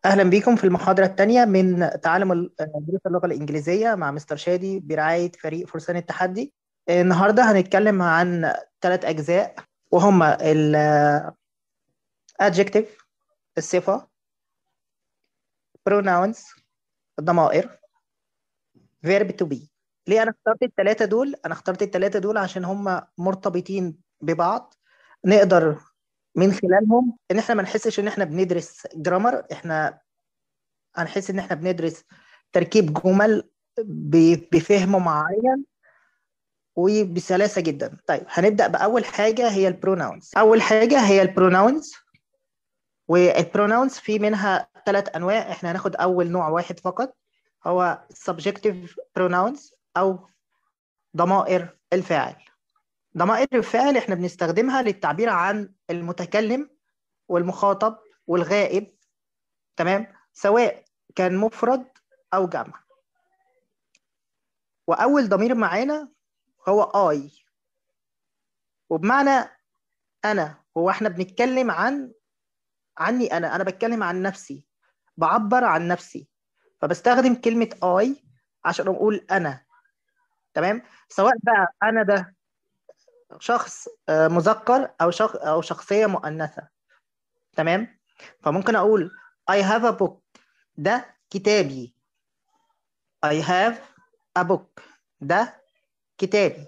أهلا بكم في المحاضرة الثانية من تعلم ال- دروس اللغة الإنجليزية مع مستر شادي برعاية فريق فرسان التحدي النهاردة هنتكلم عن ثلاث أجزاء وهما ال adjective الصفة pronouns الضمائر verb to be ليه أنا اخترت الثلاثة دول؟ أنا اخترت الثلاثة دول عشان هما مرتبطين ببعض نقدر من خلالهم ان احنا ما نحسش ان احنا بندرس جرامر احنا هنحس ان احنا بندرس تركيب جمل ب- بفهم معين وبسلاسة جدا طيب هنبدأ بأول حاجة هي البروناونز أول حاجة هي البروناونز والبروناونز في منها ثلاث أنواع احنا هناخد أول نوع واحد فقط هو subjective pronouns أو ضمائر الفاعل ضمائر الفعل احنا بنستخدمها للتعبير عن المتكلم والمخاطب والغائب تمام سواء كان مفرد او جمع واول ضمير معانا هو اي وبمعنى انا هو احنا بنتكلم عن عني انا انا بتكلم عن نفسي بعبر عن نفسي فبستخدم كلمة اي عشان اقول انا تمام سواء بقى انا ده شخص آه، مذكر او شخص او شخصيه مؤنثه تمام فممكن اقول I have a book ده كتابي I have a book ده كتابي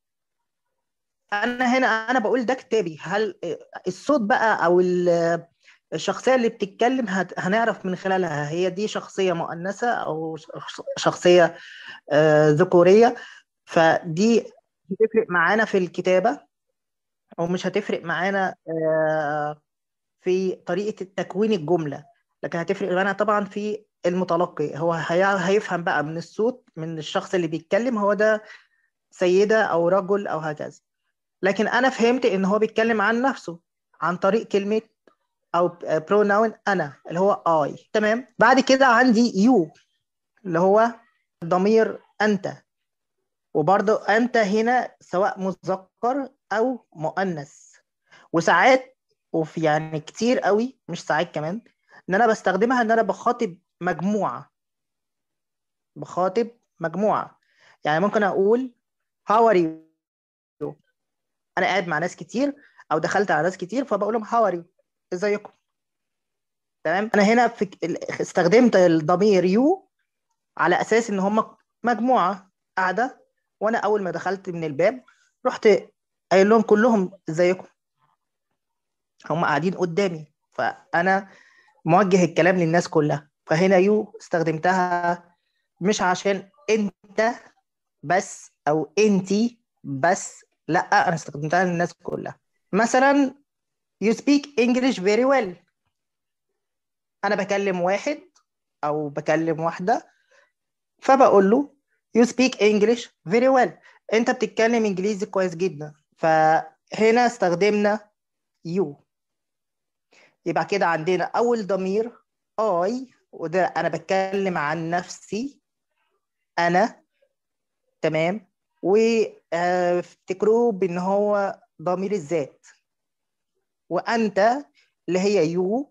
انا هنا انا بقول ده كتابي هل الصوت بقى او ال- الشخصيه اللي بتتكلم هت- هنعرف من خلالها هي دي شخصيه مؤنثه او ش- شخصيه آه، ذكوريه فدي هتفرق معانا في الكتابة أو مش هتفرق معانا آه، في طريقة تكوين الجملة لكن هتفرق معانا طبعا في المتلقي هو هي- هيفهم بقى من الصوت من الشخص اللي بيتكلم هو ده سيدة أو رجل أو هكذا لكن أنا فهمت إن هو بيتكلم عن نفسه عن طريق كلمة أو pronoun أنا اللي هو I تمام بعد كده عندي you اللي هو ضمير أنت وبرضه أنت هنا سواء مذكر أو مؤنث وساعات وفي يعني كتير قوي مش ساعات كمان إن أنا بستخدمها إن أنا بخاطب مجموعة بخاطب مجموعة يعني ممكن أقول how are you أنا قاعد مع ناس كتير أو دخلت على ناس كتير فبقول لهم how are you إزيكم تمام أنا هنا في استخدمت الضمير you على أساس إن هم مجموعة قاعدة وانا اول ما دخلت من الباب رحت قايل لهم كلهم ازيكم هم قاعدين قدامي فانا موجه الكلام للناس كلها فهنا يو استخدمتها مش عشان انت بس او انتي بس لا انا استخدمتها للناس كلها مثلا you speak English very well انا بكلم واحد او بكلم واحده فبقول له you speak English very well انت بتتكلم انجليزي كويس جدا فهنا استخدمنا you يبقى كده عندنا اول ضمير I وده انا بتكلم عن نفسي انا تمام وافتكروه بان هو ضمير الذات وانت اللي هي you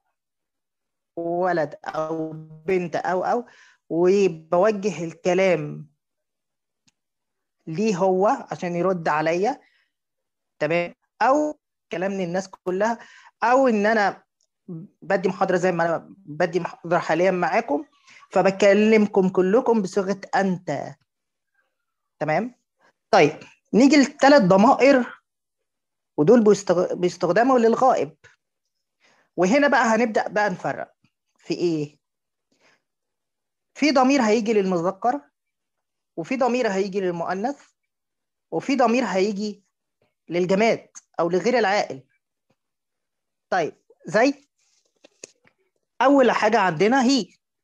ولد او بنت او او وبوجه الكلام ليه هو عشان يرد عليا تمام او كلام للناس كلها او ان انا بدي محاضره زي ما انا بدي محاضره حاليا معاكم فبكلمكم كلكم بصيغه انت تمام طيب نيجي للثلاث ضمائر ودول بيستغ- بيستخدموا للغائب وهنا بقى هنبدا بقى نفرق في ايه في ضمير هيجي للمذكر وفي ضمير هيجي للمؤنث وفي ضمير هيجي للجماد او لغير العاقل طيب زي اول حاجه عندنا هي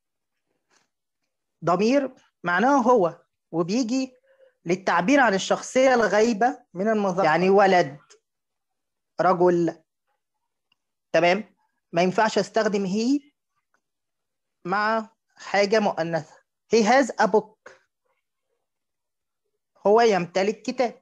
ضمير معناه هو وبيجي للتعبير عن الشخصيه الغايبه من المذكر يعني ولد رجل تمام ما ينفعش استخدم هي مع حاجه مؤنثه he has a book هو يمتلك كتاب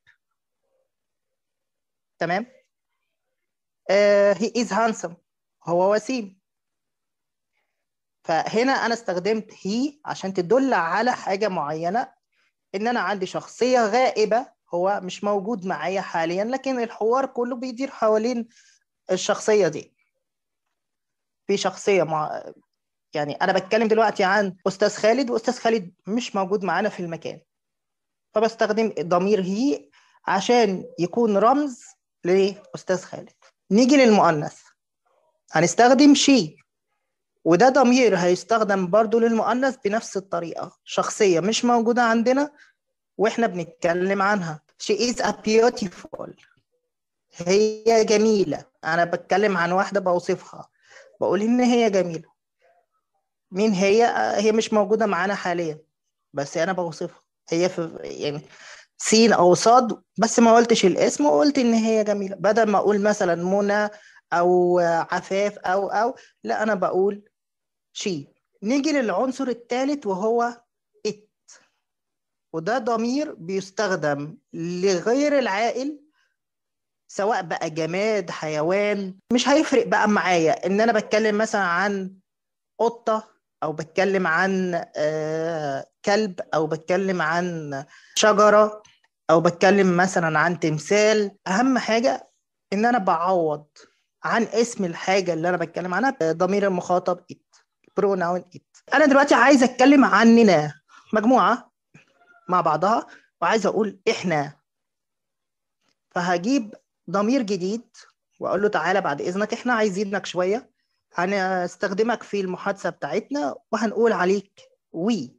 تمام uh, he is handsome هو وسيم فهنا انا استخدمت هي عشان تدل على حاجه معينه ان انا عندي شخصيه غائبه هو مش موجود معايا حاليا لكن الحوار كله بيدير حوالين الشخصيه دي في شخصيه مع يعني انا بتكلم دلوقتي عن استاذ خالد واستاذ خالد مش موجود معانا في المكان فبستخدم ضمير هي عشان يكون رمز لاستاذ خالد نيجي للمؤنث هنستخدم شي وده ضمير هيستخدم برضو للمؤنث بنفس الطريقة شخصية مش موجودة عندنا واحنا بنتكلم عنها she is a beautiful هي جميلة أنا بتكلم عن واحدة بوصفها بقول إن هي جميلة مين هي هي مش موجودة معانا حاليا بس أنا بوصفها هي في يعني سين أو صاد بس ما قلتش الاسم وقلت إن هي جميلة بدل ما أقول مثلا منى أو عفاف أو أو لا أنا بقول شي نيجي للعنصر الثالث وهو ات وده ضمير بيستخدم لغير العائل سواء بقى جماد حيوان مش هيفرق بقى معايا ان انا بتكلم مثلا عن قطة او بتكلم عن آه، كلب او بتكلم عن شجرة او بتكلم مثلا عن تمثال اهم حاجة ان انا بعوض عن اسم الحاجة اللي انا بتكلم عنها ضمير المخاطب it pronoun it انا دلوقتي عايز اتكلم عننا مجموعة مع بعضها وعايز اقول احنا فهجيب ضمير جديد واقول له تعالى بعد اذنك احنا عايزينك شويه هنستخدمك في المحادثه بتاعتنا وهنقول عليك وي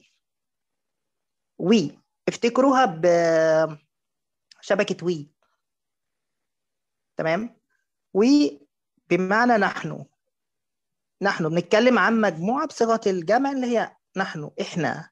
وي افتكروها بشبكه وي تمام وي بمعنى نحن نحن بنتكلم عن مجموعه بصيغه الجمع اللي هي نحن احنا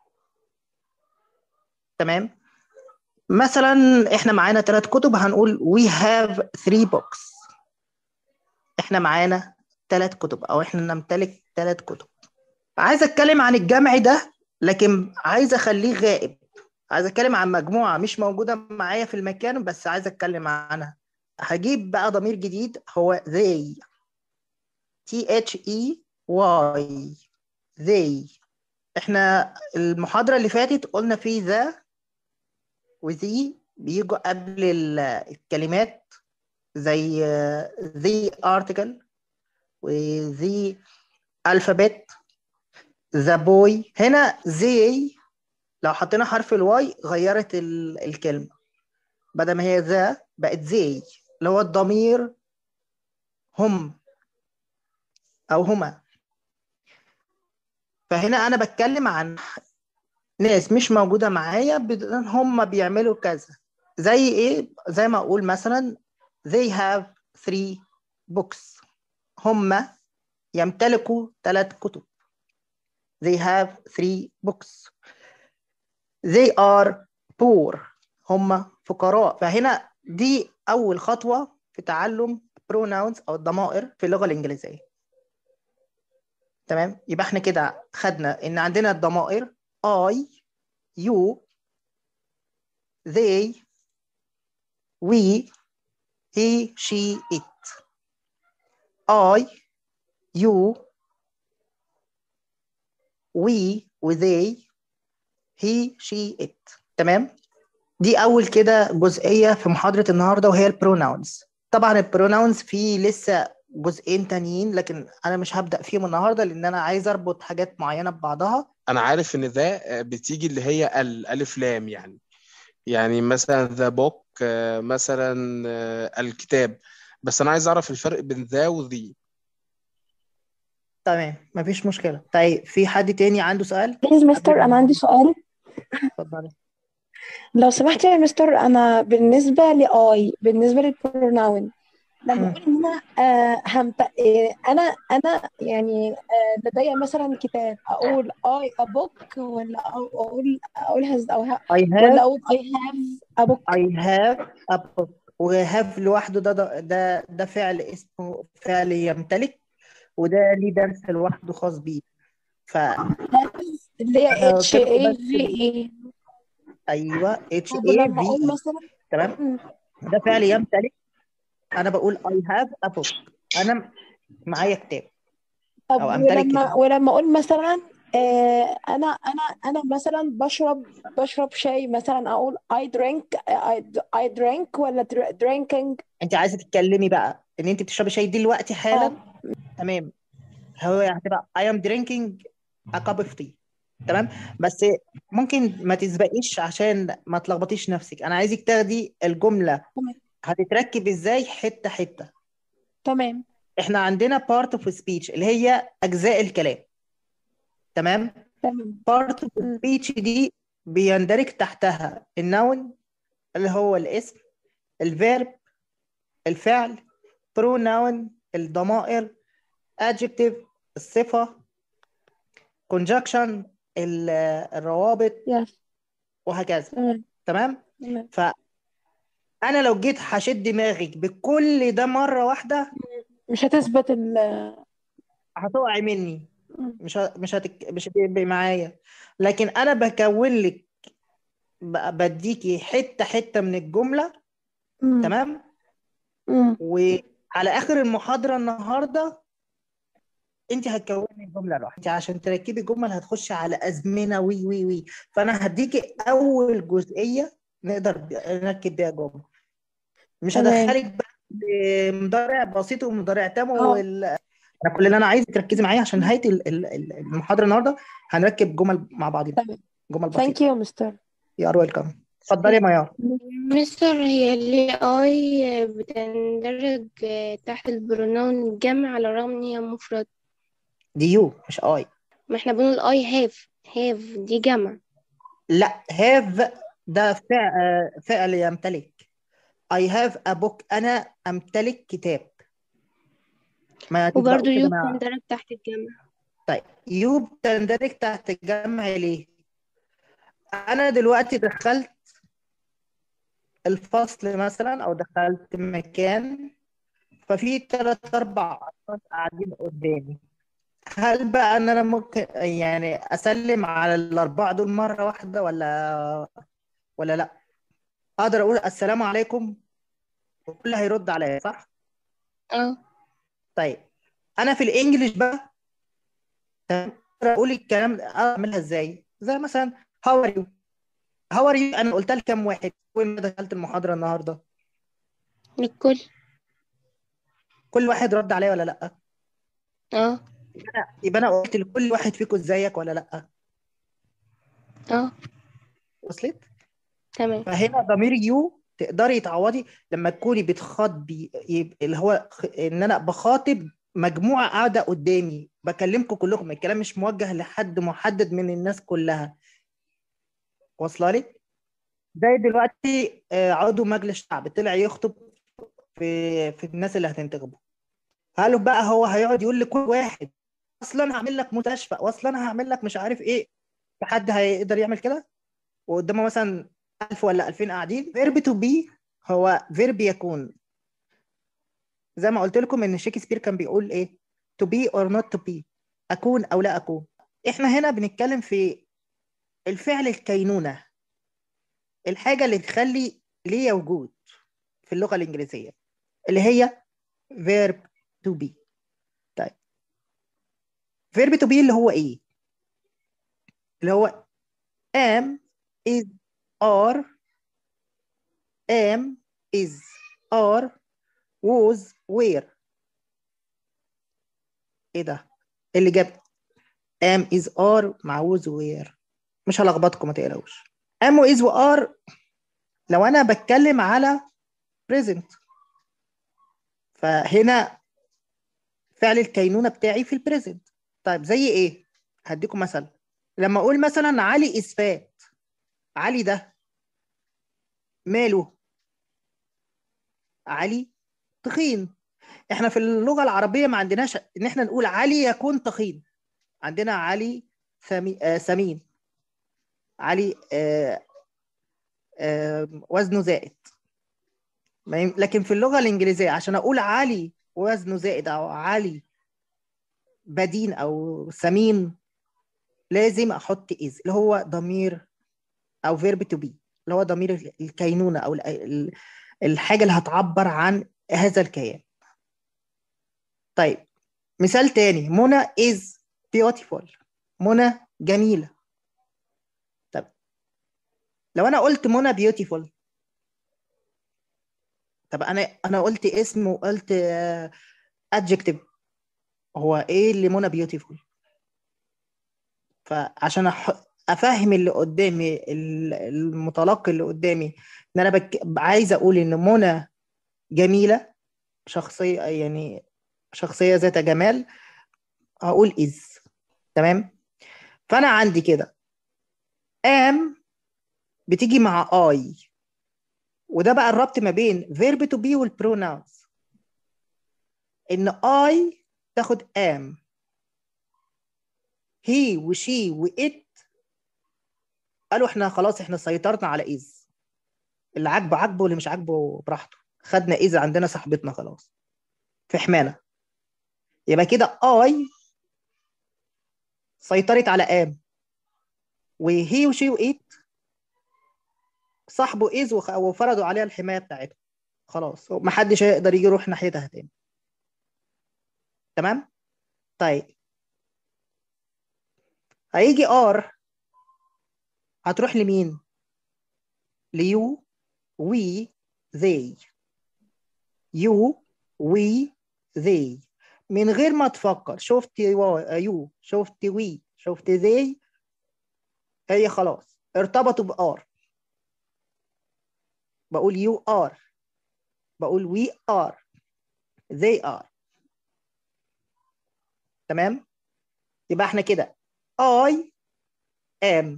تمام مثلا احنا معانا ثلاث كتب هنقول we have three books احنا معانا ثلاث كتب او احنا نمتلك ثلاث كتب عايز اتكلم عن الجمع ده لكن عايز اخليه غائب عايز اتكلم عن مجموعه مش موجوده معايا في المكان بس عايز اتكلم عنها هجيب بقى ضمير جديد هو they T H E Y they احنا المحاضره اللي فاتت قلنا في ذا وذي بيجوا قبل الكلمات زي the article وذي alphabet the boy هنا they لو حطينا حرف الواي غيرت الكلمة بدل ما هي ذا بقت they اللي هو الضمير هم أو هما فهنا أنا بتكلم عن ناس مش موجودة معايا هم بيعملوا كذا زي ايه زي ما اقول مثلا they have three books هم يمتلكوا ثلاث كتب they have three books they are poor هم فقراء فهنا دي أول خطوة في تعلم pronouns أو الضمائر في اللغة الإنجليزية تمام يبقى احنا كده خدنا إن عندنا الضمائر I, you, they, we, he, she, it. I, you, we they, he, she, it. تمام؟ دي أول كده جزئية في محاضرة النهاردة وهي البروناونز. طبعا البروناونز في لسه جزئين تانيين لكن أنا مش هبدأ فيهم النهاردة لأن أنا عايز أربط حاجات معينة ببعضها انا عارف ان ذا بتيجي اللي هي الالف لام يعني يعني مثلا ذا بوك مثلا آه، الكتاب بس انا عايز اعرف الفرق بين ذا وذي تمام مفيش مشكلة طيب في حد تاني عنده سؤال؟ بليز مستر أنا عندي سؤال اتفضلي لو سمحت يا مستر أنا بالنسبة لآي بالنسبة للبروناون لما مم. اقول ان انا آه همت... آه انا انا يعني آه لدي مثلا كتاب اقول اي ا بوك ولا أو- اقول اقول هز او ه... I ولا have اقول اي هاف ا بوك I have a book وهاف لوحده ده ده ده, ده فعل اسمه فعل يمتلك وده ليه درس لوحده خاص بيه ف اللي هي أنا اتش قلت لكم اي بس في اي ايوه اتش طب اي ولما في اقول اي مثلا تمام مم. ده فعل يمتلك انا بقول I have a book انا معايا كتاب طب او امتلك ولما كتاب ولما اقول مثلا آه انا انا انا مثلا بشرب بشرب شاي مثلا اقول I drink I, I drink ولا dr- drinking انت عايزه تتكلمي بقى ان انت بتشربي شاي دلوقتي حالا اه تمام هو هتبقى I am drinking a cup of tea تمام بس ممكن ما تسبقيش عشان ما تلخبطيش نفسك انا عايزك تاخدي الجمله تمام هتتركب ازاي حته حته تمام احنا عندنا part of speech اللي هي اجزاء الكلام تمام تمام part of مم. speech دي بيندرج تحتها النون اللي هو الاسم الفيرب الفعل pronoun الضمائر adjective الصفة conjunction ال- الروابط يس وهكذا تمام تمام تمام فأنا لو جيت هشد دماغك بكل ده مرة واحدة مش هتثبت ال هتقعي مني مم. مش ه... مش هتك... مش هتبقي معايا لكن أنا بكون لك ب- بديكي حتة حتة من الجملة مم. تمام مم. وعلى آخر المحاضرة النهاردة انت هتكوني الجمله لوحدك انت عشان تركبي جمل هتخشي على ازمنه وي وي وي فانا هديكي اول جزئيه نقدر ب- نركب بيها جمله مش تمام هدخلك بقى بمضارع بسيط ومضارع تام اه وال... انا كل اللي انا عايزك تركزي معايا عشان نهايه ال- ال- ال- المحاضره النهارده هنركب جمل مع بعضنا تمام جمل ثانك بسيطه يو مستر يو ار ويلكم اتفضلي يا ميار مستر هي ال AI بتندرج تحت البرونون الجمع على الرغم إن هي مفرد دي يو مش اي ما احنا بنقول I have have دي جمع لا هاف ده فعل فعل يمتلك I have a book أنا أمتلك كتاب ما وبرضه تسبقوش يا يو جماعة بتندرج تحت الجمع طيب يو بتندرج تحت الجمع ليه؟ أنا دلوقتي دخلت الفصل مثلا أو دخلت مكان ففي ثلاث أربع أشخاص قاعدين قدامي هل بقى إن أنا ممكن يعني أسلم على الأربعة دول مرة واحدة ولا ولا لأ؟ أقدر أقول السلام عليكم والكل هيرد عليا صح؟ اه طيب أنا في الإنجليش بقى تمام؟ أقدر أقول الكلام ده أعملها إزاي؟ زي مثلا هاو ار يو هاو ار يو أنا قلتها لكام واحد أول ما دخلت المحاضرة النهاردة للكل كل واحد رد عليا ولا لأ؟ اه يبقى أنا يبقى أنا قلت لكل واحد فيكم إزيك ولا لأ؟ اه وصلت؟ تمام فهنا ضمير يو تقدري تعوضي لما تكوني بتخاطبي يبقى اللي هو خ- ان انا بخاطب مجموعه قاعده قدامي بكلمكم كلكم الكلام مش موجه لحد محدد من الناس كلها واصله لي زي دلوقتي آه، عضو مجلس شعب طلع يخطب في في الناس اللي هتنتخبه هل بقى هو هيقعد يقول لكل واحد اصلا هعمل لك مستشفى واصلا هعمل لك مش عارف ايه في حد هيقدر يعمل كده وقدامه مثلا 1000 ولا 2000 قاعدين فيرب تو بي هو فيرب يكون زي ما قلت لكم ان شكسبير كان بيقول ايه to be or not to be اكون او لا اكون احنا هنا بنتكلم في الفعل الكينونة الحاجة اللي تخلي ليا وجود في اللغة الإنجليزية اللي هي verb to be طيب verb to be اللي هو ايه اللي هو am is are am is are was were ايه ده إيه اللي جاب am is are مع was were مش هلخبطكم ما تقلقوش am و is و are لو انا بتكلم على present فهنا فعل الكينونة بتاعي في البريزنت طيب زي ايه هديكم مثل لما اقول مثلا علي اسفات علي ده ماله علي تخين احنا في اللغة العربية ما عندناش ان احنا نقول علي يكون تخين عندنا علي ثمي... آه سمين علي آه آه وزنه زائد ما يم- لكن في اللغة الإنجليزية عشان أقول علي وزنه زائد أو علي بدين أو سمين لازم أحط إز اللي هو ضمير أو فيرب تو بي اللي هو ضمير ال- الكينونة أو ال- ال- الحاجة اللي هتعبر عن هذا الكيان طيب مثال تاني منى is beautiful منى جميلة طب لو أنا قلت منى beautiful طب أنا أنا قلت اسم وقلت آه، adjective هو إيه اللي منى beautiful فعشان أح- أفهم اللي قدامي ال- المتلقي اللي قدامي إن أنا بك... عايز أقول إن منى جميلة شخصية يعني شخصية ذات جمال هقول is تمام فأنا عندي كده am بتيجي مع I وده بقى الربط ما بين verb to be والpronouns إن I تاخد am he وشي وإت قالوا احنا خلاص احنا سيطرنا على is اللي عاجبه عاجبه واللي مش عاجبه براحته خدنا is عندنا صاحبتنا خلاص في حمانا يبقى كده I سيطرت على am وهي وشي وإت صاحبه إز وخ- وفرضوا عليها الحماية بتاعتهم خلاص محدش هيقدر يجي يروح ناحيتها تاني تمام طيب هيجي ار هتروح لمين ليو وي they يو وي they من غير ما تفكر شفت يو شفت وي شفت they هي خلاص ارتبطوا بار بقول you are بقول we are they are تمام يبقى احنا كده I am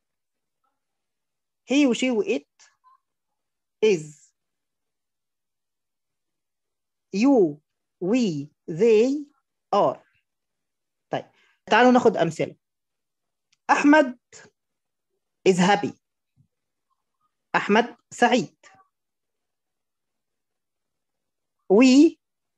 he وشي وإت is you we they are طيب تعالوا ناخد أمثلة أحمد is happy أحمد سعيد we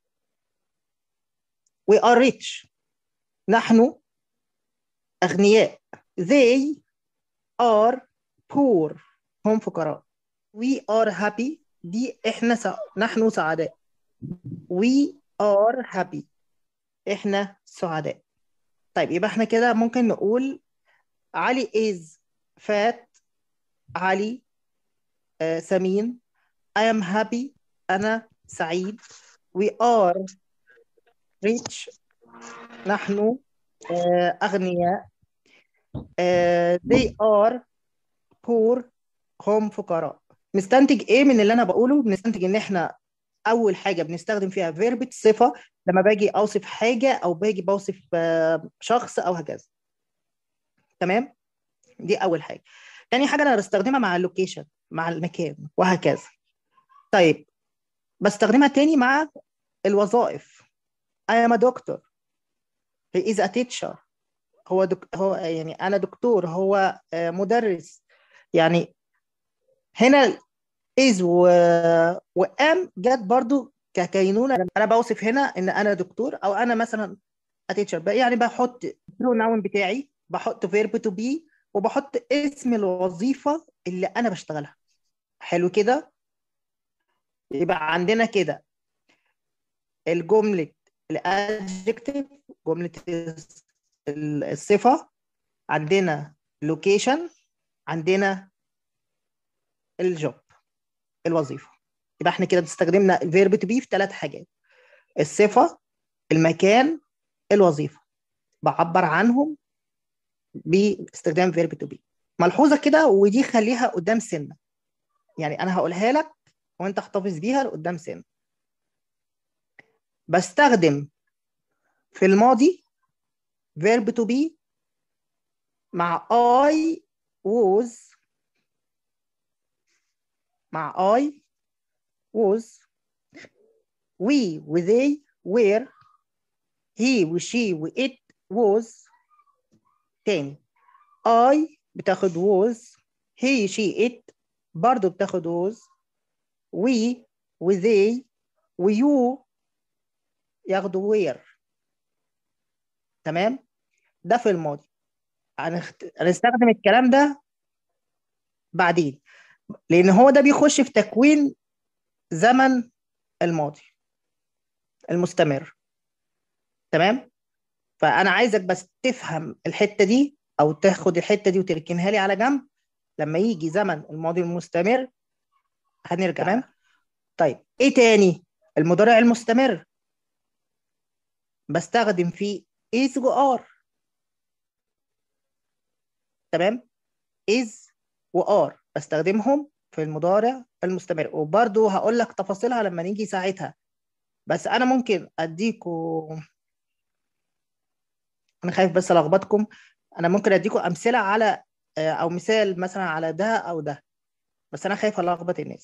we are rich نحن أغنياء they are poor هم فقراء we are happy دي إحنا سع... نحن سعداء we are happy إحنا سعداء طيب يبقى إحنا كده ممكن نقول علي is fat علي آه، سمين I am happy أنا سعيد we are rich نحن آه، أغنياء آه، they are poor هم فقراء نستنتج إيه من اللي أنا بقوله بنستنتج إن إحنا أول حاجة بنستخدم فيها verb صفة لما باجي أوصف حاجة أو باجي بوصف آه، شخص أو هكذا تمام دي أول حاجة تاني حاجة أنا بستخدمها مع اللوكيشن مع المكان وهكذا طيب بستخدمها تاني مع الوظائف I am a doctor he is a teacher هو دك... هو يعني أنا دكتور هو آه، مدرس يعني هنا is و... وام جت برضو ككينونة لما أنا بوصف هنا إن أنا دكتور أو أنا مثلا a teacher يعني بحط pronoun بتاعي بحط verb to be وبحط اسم الوظيفة اللي أنا بشتغلها حلو كده يبقى عندنا كده الجملة الادجكتيف جملة ال- الصفة عندنا لوكيشن عندنا الجوب الوظيفة يبقى احنا كده استخدمنا الفيرب تو بي في ثلاث حاجات الصفة المكان الوظيفة بعبر عنهم باستخدام فيرب تو بي ملحوظة كده ودي خليها قدام سنة يعني أنا هقولها لك وأنت احتفظ بيها لقدام سنة بستخدم في الماضي verb to be مع I was مع I was we و they were he و she و it was تاني I بتاخد was he she it برضو بتاخد was we و they و you ياخدوا where تمام ده في الماضي هنخت- هنستخدم الكلام ده بعدين لان هو ده بيخش في تكوين زمن الماضي المستمر تمام فانا عايزك بس تفهم الحته دي او تاخد الحته دي وتركنها لي على جنب لما يجي زمن الماضي المستمر هنرجع تمام طيب ايه تاني المضارع المستمر بستخدم فيه is و are تمام is و are بستخدمهم في المضارع المستمر وبرضو هقول لك تفاصيلها لما نيجي ساعتها بس انا ممكن اديكوا انا خايف بس الخبطكم انا ممكن اديكوا امثله على او مثال مثلا على ده او ده بس انا خايف الخبط الناس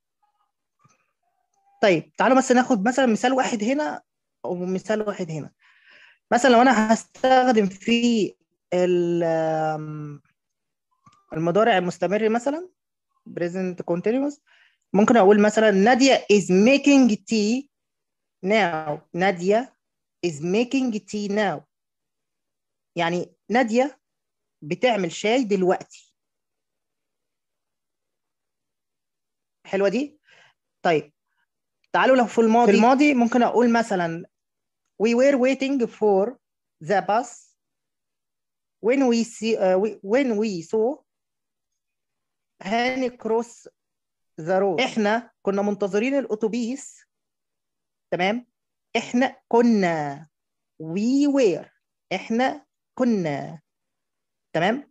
طيب تعالوا بس ناخد مثلا مثال واحد هنا ومثال واحد هنا مثلا لو انا هستخدم في المضارع المستمر مثلا present continuous ممكن اقول مثلا نادية is making tea now نادية is making tea now يعني نادية بتعمل شاي دلوقتي حلوة دي طيب تعالوا لو في الماضي في الماضي ممكن اقول مثلا we were waiting for the bus when we see uh, we, when we saw هاني كروس ذا رود احنا كنا منتظرين الاتوبيس تمام احنا كنا we were احنا كنا تمام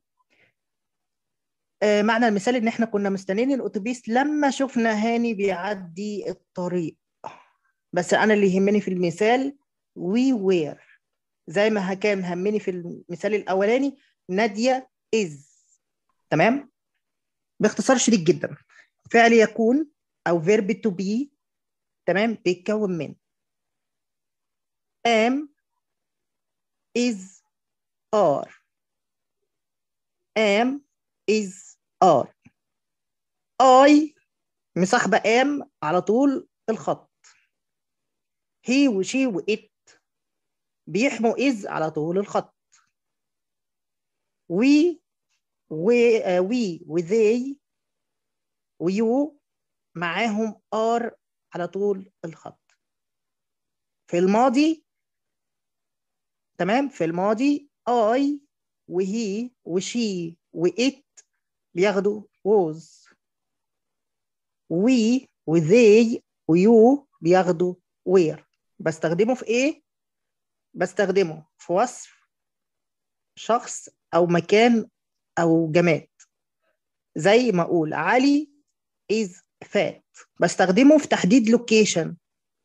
آه معنى المثال ان احنا كنا مستنيين الاتوبيس لما شفنا هاني بيعدي الطريق بس انا اللي يهمني في المثال we were زي ما كان همني في المثال الاولاني ناديه is تمام باختصار شديد جدا فعل يكون او verb to be تمام بيتكون من am is are am is are I مصاحبة am على طول الخط he و she و it بيحموا is على طول الخط we we uh, we و they و you معاهم are على طول الخط في الماضي تمام في الماضي I وهي وشي وإت بياخدوا was we وthey ويو بياخدوا were بستخدمه في ايه؟ بستخدمه في وصف شخص او مكان او جماد زي ما اقول علي is fat بستخدمه في تحديد لوكيشن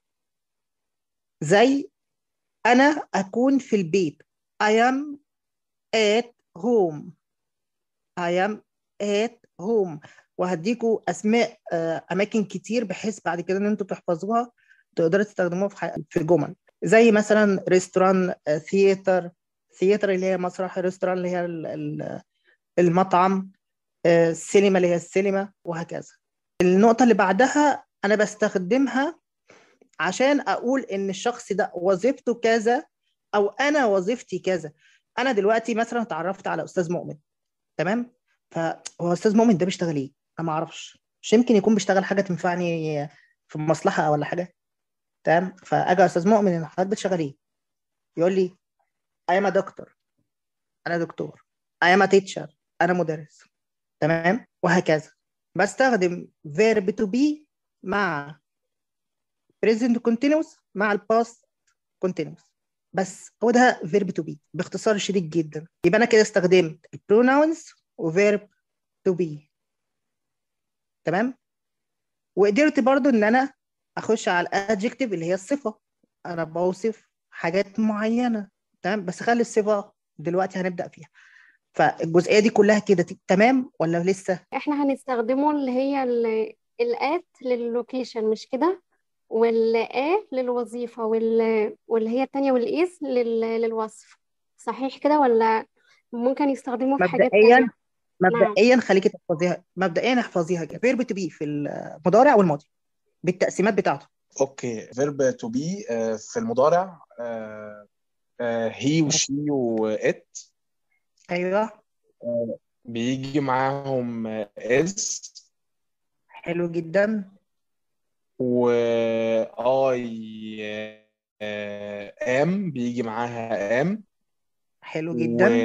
زي انا اكون في البيت I am at home I am at home وهديكوا اسماء اماكن كتير بحيث بعد كده ان انتوا تحفظوها تقدروا تستخدموها في في جمل زي مثلا ريستوران ثياتر ثياتر اللي هي مسرح ريستوران اللي هي المطعم السينما اللي هي السينما وهكذا النقطة اللي بعدها أنا بستخدمها عشان أقول إن الشخص ده وظيفته كذا أو أنا وظيفتي كذا أنا دلوقتي مثلا اتعرفت على أستاذ مؤمن تمام فهو أستاذ مؤمن ده بيشتغل إيه؟ أنا ما أعرفش مش يمكن يكون بيشتغل حاجة تنفعني في مصلحة ولا حاجة تمام فأجي أستاذ مؤمن إن حضرتك بتشتغل إيه؟ يقول لي I am a doctor أنا دكتور I am a teacher أنا مدرس تمام وهكذا بستخدم verb to be مع present continuous مع الباست continuous بس هو ده verb to be باختصار شديد جدا يبقى انا كده استخدمت pronouns و verb to be تمام وقدرت برضو ان انا اخش على الادجكتيف اللي هي الصفه انا بوصف حاجات معينه تمام بس خلي الصفه دلوقتي هنبدا فيها فالجزئيه دي كلها كده تمام ولا لسه احنا هنستخدمه اللي هي الات لللوكيشن مش كده والآ للوظيفة وال... واللي هي التانية والإيس لل... للوصف صحيح كده ولا ممكن يستخدموه في حاجات مبدئيا تانية مبدئيا خليكي تحفظيها مبدئيا احفظيها كده فيرب تو بي في المضارع والماضي بالتقسيمات بتاعته اوكي فيرب تو بي في المضارع هي وشي وات ايوه بيجي معاهم از حلو جدا و اي ام بيجي معاها ام حلو و جدا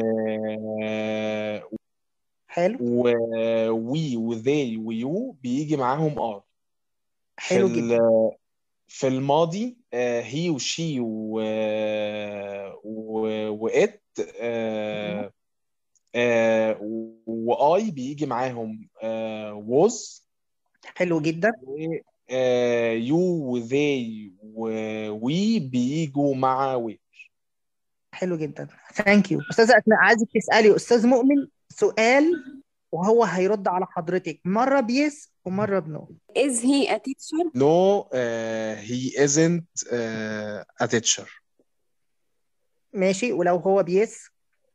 حلو و وي وذي ويو بيجي معاهم ار في حلو ال جدا في الماضي هي وشي و و وات واي بيجي معاهم ووز حلو جدا يو وذي ووي بيجوا مع وي حلو جدا ثانك يو استاذه اسماء عايزك تسالي استاذ مؤمن سؤال وهو هيرد على حضرتك مره بيس ومره بنو Is he a teacher? No, uh, he isn't uh, a teacher. ماشي ولو هو بيس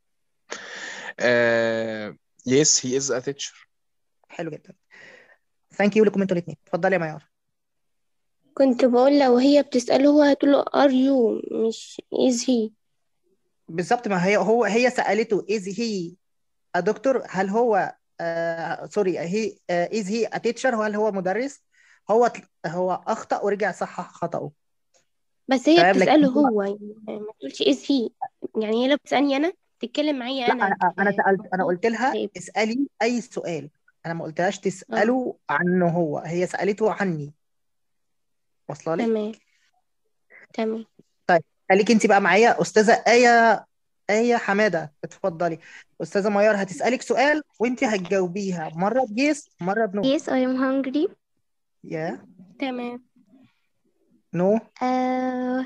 Uh, yes, he is a teacher. حلو جدا ثانك يو لكم انتوا الاثنين اتفضلي يا معيار كنت بقول لو هي بتسأله هو هتقوله are you مش is he بالظبط ما هي هو هي سالته از هي دكتور هل هو آه سوري هي از هي تيتشر هل هو مدرس هو هو اخطا ورجع صحح خطاه بس هي تمام لكن بتسأله هو هو يعني ما تقولش is he يعني هي لو بتسألني أنا تتكلم معايا لا أنا انا انا سالت انا قلت لها طيب اسالي اي سؤال انا ما قلتهاش اه تساله عنه هو هي سالته عني واصله لك تمام تمام طيب خليك انت بقى معايا استاذه ايه ايه حماده اتفضلي استاذه ميار هتسالك سؤال وانت هتجاوبيها مره بيس مره بنو Yes, I am hungry. يا تمام نو Uh,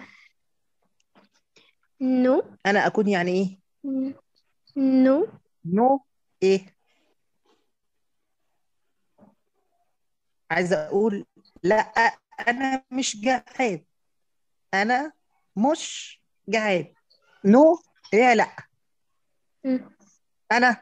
no, انا اكون يعني ايه N- no, نو ايه عايزه اقول لا انا مش جعان انا مش جعان نو ايه لا Mm, انا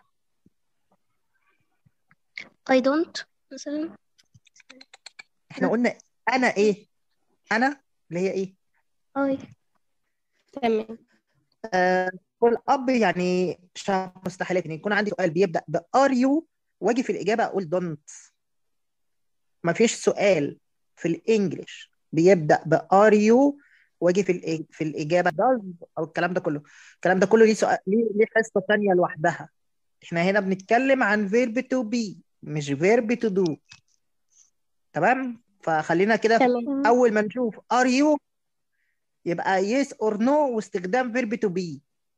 I don't مثلا احنا قلنا انا ايه انا اللي هي ايه I تمام آه والاب يعني شبه مستحيلات ان يكون عندي سؤال بيبدا ب ار يو واجي في الاجابه اقول دونت ما فيش سؤال في الانجليش بيبدا ب ار يو واجي في الإج- في الاجابه does او الكلام ده كله الكلام ده كله ليه سؤال ليه ليه حصه ثانيه لوحدها احنا هنا بنتكلم عن verb to be مش verb to do تمام فخلينا كده في تمام اول ما نشوف ار يو يبقى yes or no واستخدام verb to be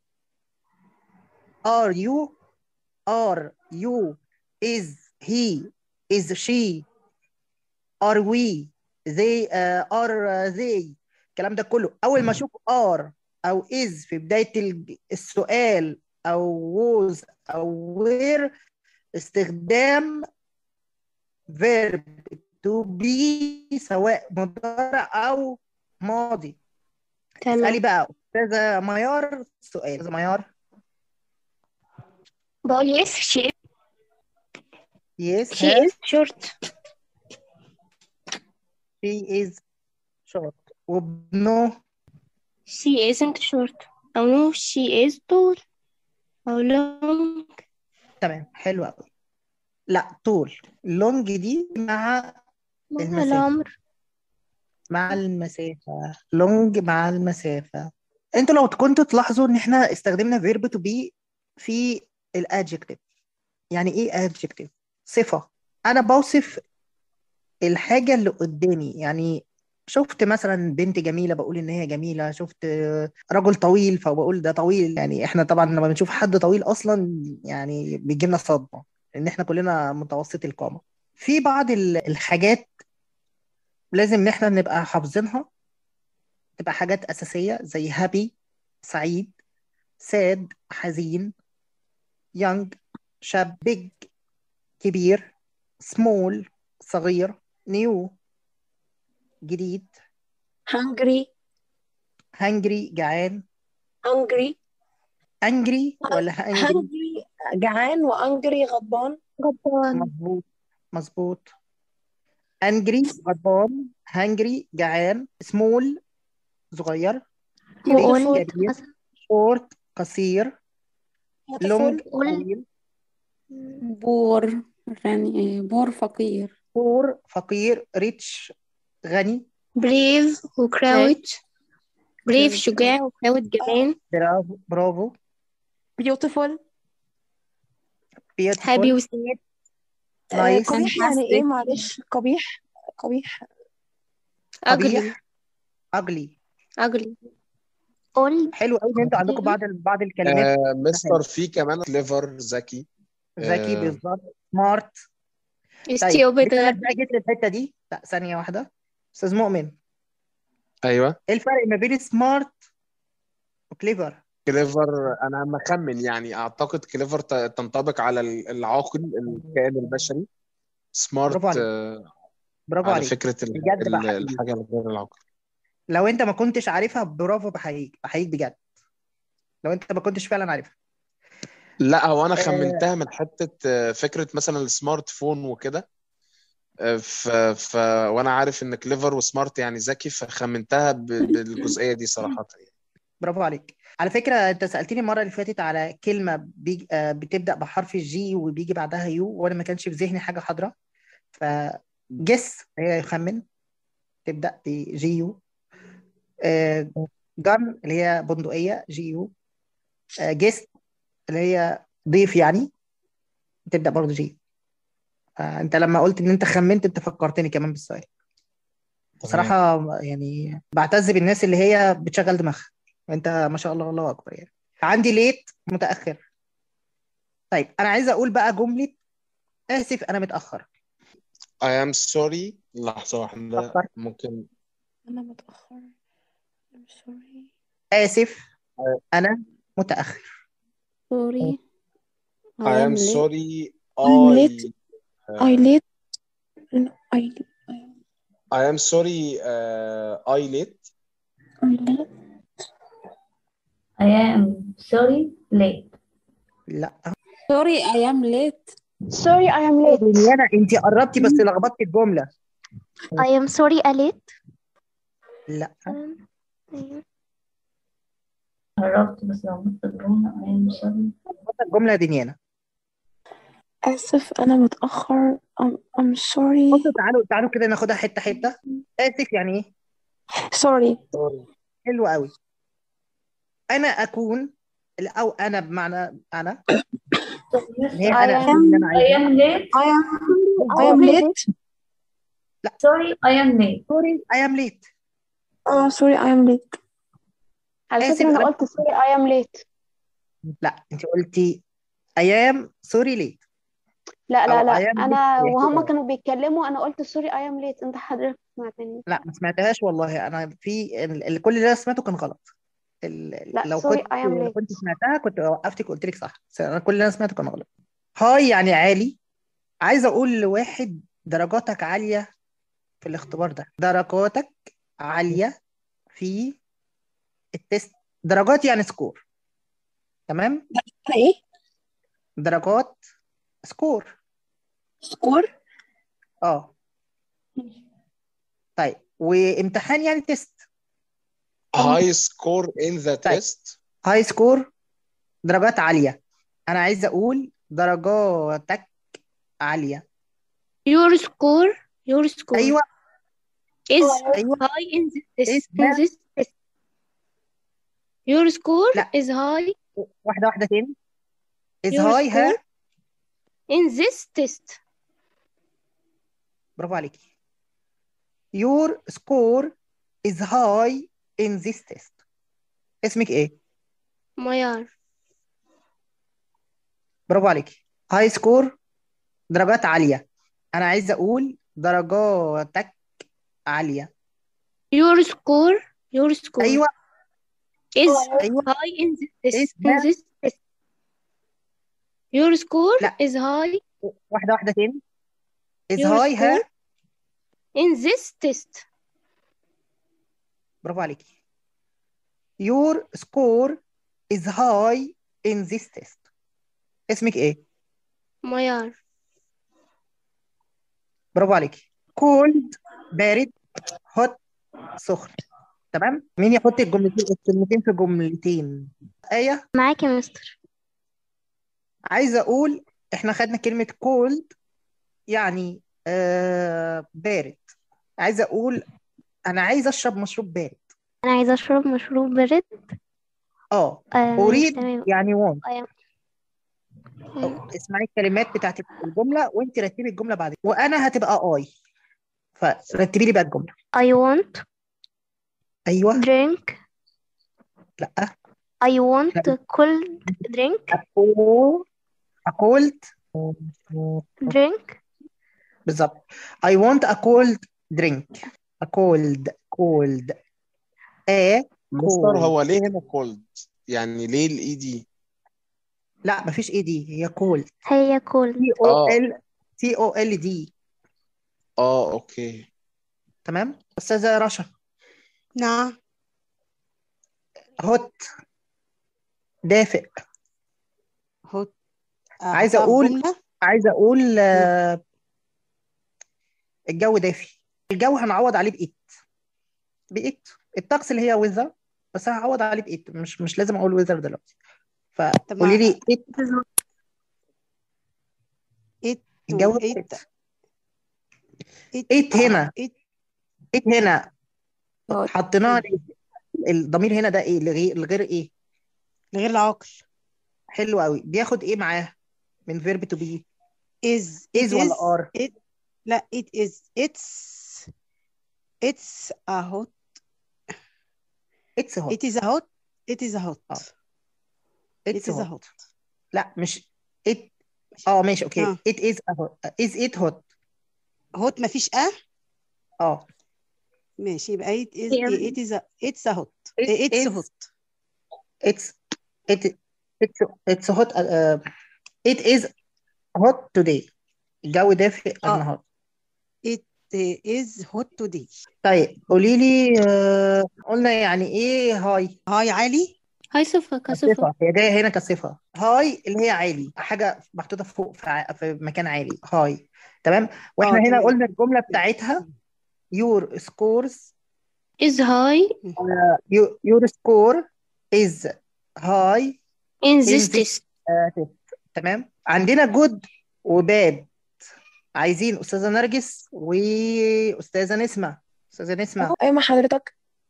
are you are you is he is she are we they uh, are uh, they الكلام ده كله اول ما اشوف are او is في بدايه ال- السؤال او was او were استخدام verb to be سواء مضارع او ماضي اسالي تمام بقى استاذه ميار سؤال استاذه ميار بقول yes she is yes she ها is short she is short وبنو she isn't short أو no she is tall أو long تمام حلو قوي لا طول لونج دي مع مع المسافة العمر مع المسافة لونج مع المسافة انتوا لو كنتوا تلاحظوا ان احنا استخدمنا فيرب تو بي في الادجكتيف يعني ايه adjective صفة انا بوصف الحاجة اللي قدامي يعني شفت مثلا بنت جميلة بقول ان هي جميلة شفت رجل طويل فبقول ده طويل يعني احنا طبعا لما بنشوف حد طويل اصلا يعني بيجي لنا صدمة ان احنا كلنا متوسط القامة في بعض ال- الحاجات لازم ان احنا نبقى حافظينها تبقى حاجات أساسية زي happy سعيد sad حزين young شاب big كبير small صغير new جديد hungry hungry جعان hungry angry ولا hungry hungry جعان وانجري غضبان غضبان مظبوط مظبوط angry غضبان hungry جعان small صغير big وقلت كبير مثلا short قصير long beautiful طويل بور غني بور فقير poor فقير rich غني brave و crouch بريف شجاع وحاوة جبان برافو برافو beautiful beautiful هابي وسعيد آه، نايس قبيح يعني ايه Fantastic. معلش قبيح قبيح أجلي ugly أجلي old حلو قوي ان انتوا عندكم بعض ال- بعض الكلمات آه مستر في كمان كليفر ذكي ذكي آه. بالظبط سمارت طيب stupid بما إنك بقى جيت للحته دي لا ثانيه واحده استاذ مؤمن ايوه ايه الفرق ما بين سمارت وكليفر كليفر انا مخمن يعني اعتقد كليفر ت- تنطبق على ال- العاقل الكائن البشري سمارت برافو عليك. آه، برافو على عليك فكرة ال- بجد ال- بحييك. الحاجة الغير العاقل لو انت ما كنتش عارفها برافو بحييك بحييك بجد لو انت ما كنتش فعلا عارفها لا هو انا آه. خمنتها من حتة آه، فكرة مثلا السمارت فون وكده آه، ف... ف... وانا عارف ان كليفر وسمارت يعني ذكي فخمنتها ب... بالجزئية دي صراحة يعني. برافو عليك على فكرة انت سألتني المرة اللي فاتت على كلمة بيج... آه، بتبدأ بحرف الجي وبيجي بعدها يو وانا ما كانش في ذهني حاجة حاضرة فجس هي يخمن تبدأ بجي يو آه، جن اللي هي بندقية جي يو آه، جست اللي هي ضيف يعني تبدأ برضه جي آه، انت لما قلت ان انت خمنت انت فكرتني كمان بالسؤال بصراحة يعني بعتز بالناس اللي هي بتشغل دماغها انت ما شاء الله الله اكبر يعني عندي ليت متأخر طيب انا عايزة اقول بقى جملة اسف انا متأخر I am sorry لحظة واحدة متأخر ممكن انا متأخر I'm sorry اسف انا متأخر sorry I I am am late sorry I'm I late. I late No, I I am sorry uh, I late I late I am sorry late. لا sorry I am late sorry I am late دنيانا انت قربتي بس لخبطتي الجملة I am sorry a late لا قربت بس لو مت الجملة I am sorry. لخبطت الجملة يا دنيانا آسف أنا متأخر I'm, I'm sorry بصوا تعالوا تعالوا كده ناخدها حتة حتة اسف يعني ايه sorry حلو قوي انا اكون او انا بمعنى انا اللي هي انا اكون اللي انا I عايزه am late. I am I am late Sorry, I am late. سوري اي ام ليت اه sorry I am late على آسف فكرة أنا أنا قلت سوري I am late لا انت قلتي ايام سوري ليت لا او لا لا ايام أنا ليت وهما كانوا بيتكلموا أنا قلت سوري I am late أنت حضرتك سمعتني لا ما سمعتهاش والله انا في ال- ال- كل اللي انا سمعته كان غلط ال- لا لو سوري كنت I am لو late كنت سمعتها كنت وقفتك وقلت لك صح بس انا كل اللي انا سمعته كان غلط هاي يعني عالي عايزه اقول لواحد درجاتك عاليه في الاختبار ده درجاتك عاليه في التست درجات يعني سكور تمام أنا إيه درجات سكور score اه طيب وامتحان يعني تيست high score in the طيب test هاي سكور درجات عاليه انا عايز اقول درجاتك عاليه Your score your score ايوه is ايوه high in this ايه test in this test Your score لا is high واحده واحده تاني is your high ها score in this test برافو عليكي your score is high in this test اسمك ايه ميار برافو عليكي هاي سكور درجات عاليه انا عايز اقول درجاتك عاليه Your score your score ايوه is ايوه high in this ايه test in ها this test Your score لا is high واحده واحده تاني is your high ها score in this test برافو عليكي your score is high in this test اسمك ايه ميار برافو عليكي cold بارد hot سخن تمام مين يحط الجملتين الكلمتين في جملتين آية معاك يا مستر عايزة أقول إحنا خدنا كلمة cold يعني آه بارد عايزة أقول أنا عايزة أشرب مشروب بارد أنا عايزة أشرب مشروب بارد اه آه اريد تمام يعني want I am أو اسمعي الكلمات بتاعت الجمله وانت رتبي الجمله بعد كده. وانا هتبقى اي فرتبي لي بقى الجمله I want ايوه drink لا I want cold drink اقول اقولد drink بالظبط I want a cold drink a cold cold a مستر cold هو ليه هنا كولد يعني ليه الاي دي لا مفيش ايه دي هي cold هي cold تي او اه ال تي او ال دي اه اوكي تمام استاذه رشا نعم هوت دافئ هو عايزه أحطها في اقول جملة عايزه اقول آه، الجو دافي الجو هنعوض عليه بإيت بإيت الطقس اللي هي ويذر بس هعوض عليه بإيت مش مش لازم اقول ويذر دلوقتي طب فقولي ما لي إيت إيت الجو إيت إيت إيت إيت آه هنا إيت إيت هنا هوت حطيناها ليه؟ الضمير هنا ده ايه لغير لغير ايه لغير العاقل حلو قوي بياخد ايه معاه من فيرب تو بي is it is ولا is ار it لا it is it's it's a hot اتس هوت it is a hot it is a hot اه it اتس is a هوت hot لا مش ات اه ماشي اوكي اه ات از از ات هوت hot مفيش اه اه ماشي يبقى it is هي it is a it's a hot it it's is hot it's it it's it's hot uh, it is hot today الجو دافئ اه النهارده it is hot today طيب قولي لي آه قلنا يعني ايه هاي هاي علي هاي صفة كصفة كصفة هي جاية هنا كصفة هاي اللي هي عالي حاجة محطوطة فوق في, ع... في مكان عالي هاي تمام واحنا اه هنا تمام قلنا الجملة بتاعتها your scores is high uh, your score is high in in this this test uh, test تمام عندنا good وباد عايزين أستاذة نرجس وأستاذة نسمة أستاذة نسمة ايوه مع حضرتك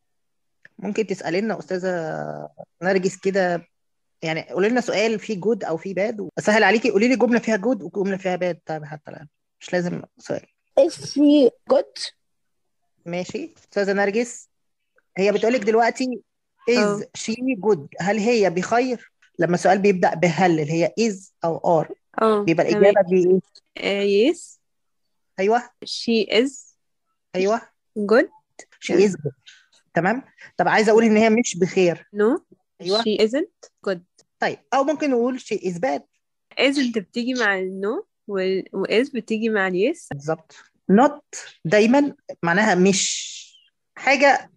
ممكن تسألي لنا أستاذة نرجس كده يعني قولي لنا سؤال فيه جود أو فيه باد أسهل عليكي قولي لي جملة فيها جود وجملة فيها باد طيب حتى الآن مش لازم سؤال is she good ماشي أستاذة نرجس هي بتقولك دلوقتي اه is she good هل هي بخير لما السؤال بيبدأ بهل اللي هي is أو are اه بيبقى تمام الإجابة بإيه آه yes أيوه she is أيوه good she is good تمام طب عايزة أقول إن هي مش بخير no أيوه she isn't good طيب أو ممكن نقول she is bad isn't بتيجي مع ال no وال و is بتيجي مع ال yes بالظبط not دايما معناها مش حاجة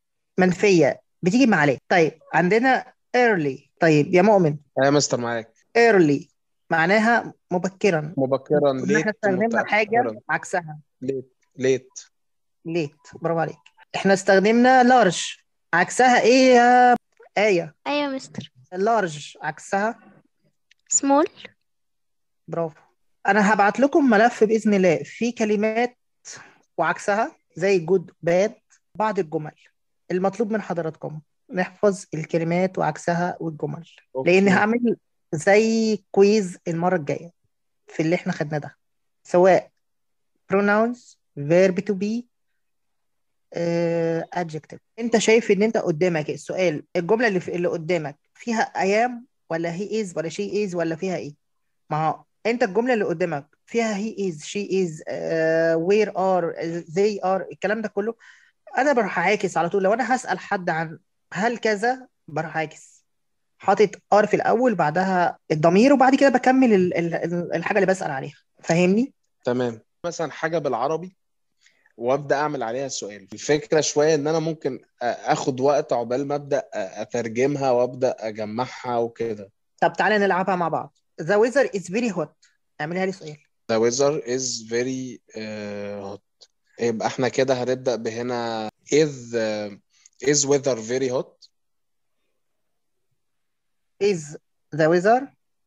منفية بتيجي مع ليه طيب عندنا early طيب يا مؤمن يا مستر معاك early معناها مبكرا مبكرا قلنا احنا ليت استخدمنا حاجة متأخرا عكسها ليت ليت late برافو عليك احنا استخدمنا large عكسها ايه يا آية أيوة مستر large عكسها small برافو انا هبعت لكم ملف باذن الله فيه كلمات وعكسها زي good bad بعض الجمل المطلوب من حضراتكم نحفظ الكلمات وعكسها والجمل لان اوكي هعمل زي كويز المره الجايه في اللي احنا خدناه ده سواء pronouns verb to be آه، adjective انت شايف ان انت قدامك السؤال الجمله اللي في اللي قدامك فيها I am ولا he is ولا she is ولا فيها ايه ما هو انت الجمله اللي قدامك فيها he is she is uh, where are they are الكلام ده كله انا بروح عاكس على طول لو انا هسأل حد عن هل كذا بروح عاكس حاطط ار في الاول بعدها الضمير وبعد كده بكمل ال- ال- ال- الحاجه اللي بسأل عليها فاهمني تمام مثلا حاجة بالعربي وابدا اعمل عليها سؤال الفكره شويه ان انا ممكن اخد وقت عقبال ما ابدا اترجمها وابدا اجمعها وكده طب تعالى نلعبها مع بعض the weather is very hot اعملها لي سؤال The weather is very uh, hot يبقى احنا كده هنبدا بهنا is uh, is weather very hot is the weather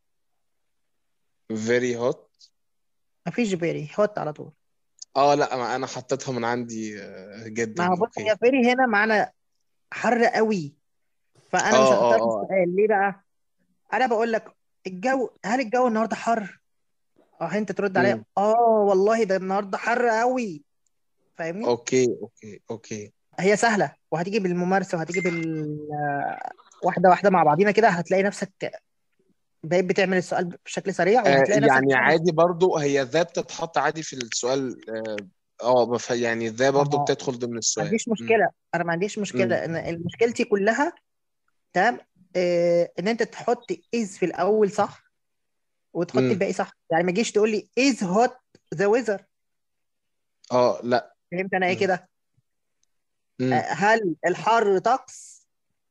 very hot مفيش very hot على طول اه لا ما انا حطيتها من عندي آه، جدا ما هو بص اوكي هي very هنا معنى حر قوي فانا مش اه هختار اه اه السؤال ليه بقى انا بقول لك الجو هل الجو النهارده حر اه انت ترد عليا مم. اه والله ده النهارده حر قوي فاهمني اوكي اوكي اوكي هي سهله وهتيجي بالممارسه وهتيجي بال آه، واحده واحده مع بعضينا كده هتلاقي نفسك بقيت بتعمل السؤال بشكل سريع آه وهتلاقي نفسك يعني بتعمل عادي برضو هي ذا بتتحط عادي في السؤال اه آه، بف- يعني ذا برضو اه بتدخل ضمن ما السؤال عنديش مم. مشكله انا ما عنديش مم. مشكله ان مشكلتي كلها تمام آه ان انت تحط از في الاول صح وتحط مم. الباقي صح يعني ما تجيش تقول لي از هوت ذا ويذر اه لا فهمت انا ايه مم. كده آه مم. هل الحر طقس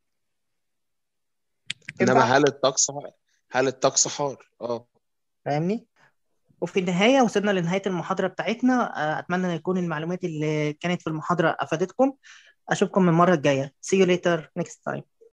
انما ينفع هل الطقس هل الطقس حار اه فاهمني وفي النهاية وصلنا لنهاية المحاضرة بتاعتنا آه، أتمنى أن يكون المعلومات اللي كانت في المحاضرة أفادتكم أشوفكم المرة الجاية see you later next time